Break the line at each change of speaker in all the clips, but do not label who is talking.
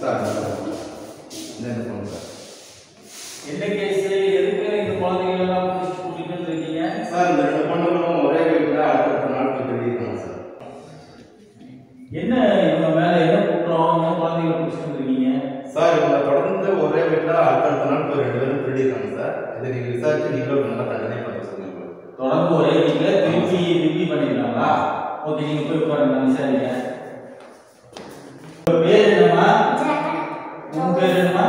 sir இந்த இந்த பொண்ணு சார்
என்ன கேஸ் எதுக்கு இந்த குழந்தைகள் எல்லாம் பிடிச்சி கூட்டிட்டு வந்திருக்கீங்க
சார் இந்த ரெண்டு பொண்ணுகளும் ஒரே வீட்டில் அடுத்தடுத்த நாள் போய் திருடிருக்காங்க சார்
என்ன இவங்க மேல என்ன குற்றம் என்ன குழந்தைகளை பிடிச்சிட்டு வந்திருக்கீங்க
சார் இவங்க தொடர்ந்து ஒரே வீட்டில் அடுத்தடுத்த நாள் போய் ரெண்டு பேரும் திருடிருக்காங்க சார் இதை நீங்கள் விசாரிச்சு நீங்களும் நல்லா தண்டனை பண்ண சொல்லுங்க
தொடர்ந்து ஒரே வீட்டுல திருப்பி திருப்பி பண்ணிருக்காங்களா ஓகே நீங்க போய் உட்காருங்க நான் விசாரிக்கிறேன் உங்க பேர் என்னம்மா உங்க பேர் என்னம்மா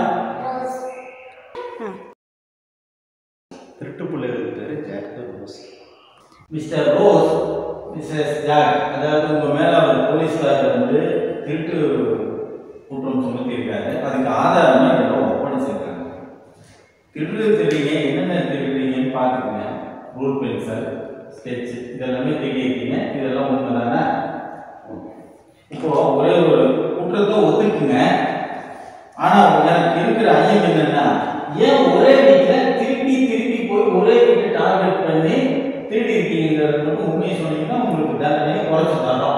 திருட்டு பிள்ளைகளுக்கு பேர் Jack Rose
Mr Rose Mrs Jack அதாவது உங்க மேல அவர் போலீஸ்காரர் வந்து திருட்டு குற்றம் சுமத்தியிருக்காரு அதுக்கு ஆதாரமா இதெல்லாம் ஒப்படைச்சிருக்காங்க திருடு தெரியுங்க என்னென்ன திருடுறீங்கன்னு பார்த்துக்கோங்க ரூல் பென்சில் ஸ்கெட்ச் இதெல்லாமே தெரியிருக்கீங்க இதெல்லாம் உண்மைதானே இப்போ ஒரே ஒரு குற்றத்தை ஒத்துக்குங்க ஆனா எனக்கு இருக்கிற ஐயம் என்னன்னா ஏன் ஒரே வீட்டுல திருப்பி திருப்பி போய் ஒரே வீட்டை டார்கெட் பண்ணி திருடி இருக்கீங்கிறது மட்டும் உண்மையை சொன்னீங்கன்னா உங்களுக்கு தண்டனையை குறைச்சு தரோம்